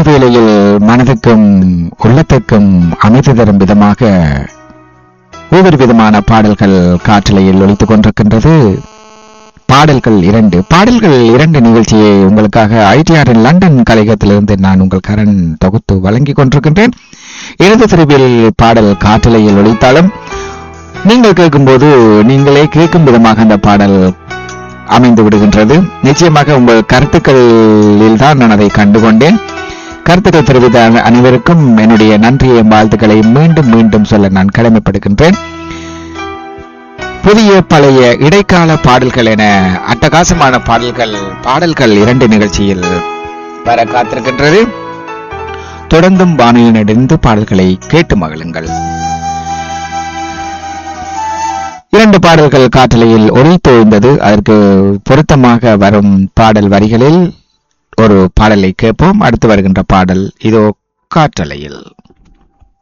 வேளையில் மனதுக்கும் உள்ளத்துக்கும் அமைதி தரும் விதமாக ஒவ்வொரு விதமான பாடல்கள் காற்றலையில் ஒலித்துக் கொண்டிருக்கின்றது பாடல்கள் இரண்டு பாடல்கள் இரண்டு நிகழ்ச்சியை உங்களுக்காக ஐடிஆரின் லண்டன் கலையகத்திலிருந்து நான் உங்கள் கரண் தொகுத்து வழங்கிக் கொண்டிருக்கின்றேன் இடது திருப்பில் பாடல் காற்றலையில் ஒலித்தாலும் நீங்கள் கேட்கும்போது நீங்களே கேட்கும் விதமாக அந்த பாடல் அமைந்து விடுகின்றது நிச்சயமாக உங்கள் கருத்துக்களில் தான் நான் அதை கண்டுகொண்டேன் கருத்துக்கள் தெரிவித்த அன- அனைவருக்கும் என்னுடைய நன்றியை வாழ்த்துக்களை மீண்டும் மீண்டும் சொல்ல நான் கடமைப்படுகின்றேன் புதிய பழைய இடைக்கால பாடல்கள் என அட்டகாசமான பாடல்கள் பாடல்கள் இரண்டு நிகழ்ச்சியில் வர காத்திருக்கின்றது தொடர்ந்தும் வானில் நடிந்து பாடல்களை கேட்டு மகிழுங்கள் இரண்டு பாடல்கள் காற்றலையில் ஒளித்தோய்ந்தது அதற்கு பொருத்தமாக வரும் பாடல் வரிகளில் ஒரு பாடலை கேட்போம் அடுத்து வருகின்ற பாடல் இதோ காற்றலையில்